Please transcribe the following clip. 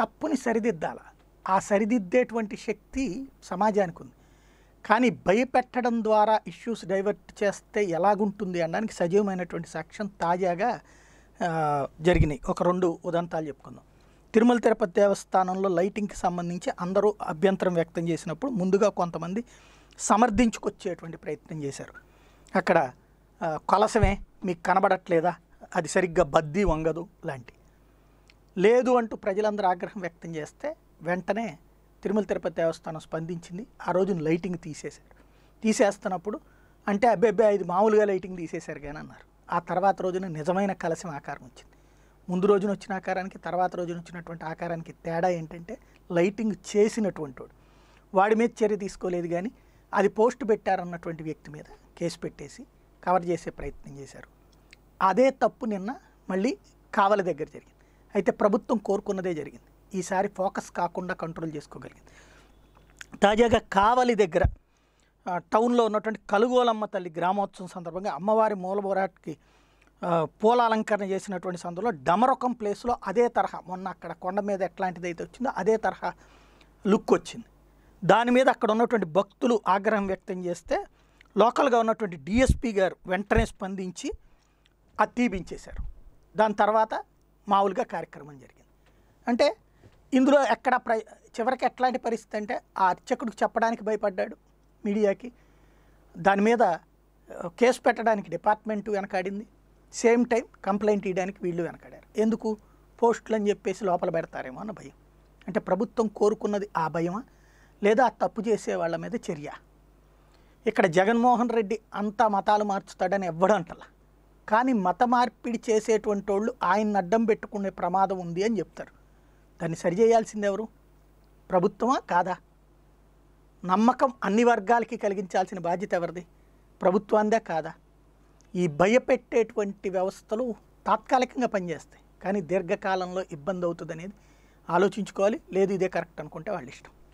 తప్పుని సరిదిద్దాల ఆ సరిదిద్దేటువంటి శక్తి సమాజానికి ఉంది కానీ భయపెట్టడం ద్వారా ఇష్యూస్ డైవర్ట్ చేస్తే ఎలాగుంటుంది అనడానికి సజీవమైనటువంటి సాక్ష్యం తాజాగా ఆ, జరిగినాయి ఒక రెండు ఉదంతాలు చెప్పుకుందాం తిరుమల తిరుపతి దేవస్థానంలో లైటింగ్కి సంబంధించి అందరూ అభ్యంతరం వ్యక్తం చేసినప్పుడు ముందుగా కొంతమంది సమర్థించుకొచ్చేటువంటి ప్రయత్నం చేశారు అక్కడ ఆ, కొలసమే మీకు కనబడట్లేదా అది సరిగ్గా బద్దీ వంగదు లాంటి లేదు అంటూ ప్రజలందరూ ఆగ్రహం వ్యక్తం చేస్తే వెంటనే తిరుమల తిరుపతి దేవస్థానం స్పందించింది ఆ రోజున లైటింగ్ తీసేశారు తీసేస్తున్నప్పుడు అంటే అబ్బెబ్బే ఇది మామూలుగా లైటింగ్ తీసేశారు కానీ అన్నారు ఆ తర్వాత రోజున నిజమైన కలశం ఆకారం వచ్చింది ముందు రోజున వచ్చిన ఆకారానికి తర్వాత రోజున వచ్చినటువంటి ఆకారానికి తేడా ఏంటంటే లైటింగ్ చేసినటువంటి వాడు వాడి మీద చర్య తీసుకోలేదు కానీ అది పోస్ట్ పెట్టారన్నటువంటి వ్యక్తి మీద కేసు పెట్టేసి కవర్ చేసే ప్రయత్నం చేశారు అదే తప్పు నిన్న మళ్ళీ కావలి దగ్గర జరిగింది అయితే ప్రభుత్వం కోరుకున్నదే జరిగింది ఈసారి ఫోకస్ కాకుండా కంట్రోల్ చేసుకోగలిగింది తాజాగా కావలి దగ్గర ఆ, టౌన్లో ఉన్నటువంటి కలుగోలమ్మ తల్లి గ్రామోత్సవం సందర్భంగా అమ్మవారి మూలబోరాట్కి ఆ, పూల అలంకరణ చేసినటువంటి సందర్భంలో డమరకం ప్లేస్లో అదే తరహా మొన్న అక్కడ కొండ మీద ఎట్లాంటిది అయితే వచ్చిందో అదే తరహా లుక్ వచ్చింది దాని మీద అక్కడ ఉన్నటువంటి భక్తులు ఆగ్రహం వ్యక్తం చేస్తే లోకల్గా ఉన్నటువంటి డిఎస్పి గారు వెంటనే స్పందించి అది తీపించేశారు దాని తర్వాత మామూలుగా కార్యక్రమం జరిగింది అంటే ఇందులో ఎక్కడ ప్ర చివరికి ఎట్లాంటి పరిస్థితి అంటే ఆ అర్చకుడికి చెప్పడానికి భయపడ్డాడు మీడియాకి దాని మీద ఆ, కేసు పెట్టడానికి డిపార్ట్మెంట్ వెనకాడింది సేమ్ టైం కంప్లైంట్ ఇవ్వడానికి వీళ్ళు వెనకాడారు ఎందుకు పోస్టులు అని చెప్పేసి లోపల పెడతారేమో అన్న భయం అంటే ప్రభుత్వం కోరుకున్నది ఆ భయమా లేదా ఆ తప్పు చేసే వాళ్ళ మీద చర్య ఇక్కడ జగన్మోహన్ రెడ్డి అంతా మతాలు మార్చుతాడని ఎవ్వడు అంటలా కానీ మత మార్పిడి చేసేటువంటి వాళ్ళు ఆయన అడ్డం పెట్టుకునే ప్రమాదం ఉంది అని చెప్తారు దాన్ని సరిచేయాల్సింది ఎవరు ప్రభుత్వమా కాదా నమ్మకం అన్ని వర్గాలకి కలిగించాల్సిన బాధ్యత ఎవరిది ప్రభుత్వాందే కాదా ఈ భయపెట్టేటువంటి వ్యవస్థలు తాత్కాలికంగా పనిచేస్తాయి కానీ దీర్ఘకాలంలో ఇబ్బంది అవుతుంది అనేది ఆలోచించుకోవాలి లేదు ఇదే కరెక్ట్ అనుకుంటే వాళ్ళ ఇష్టం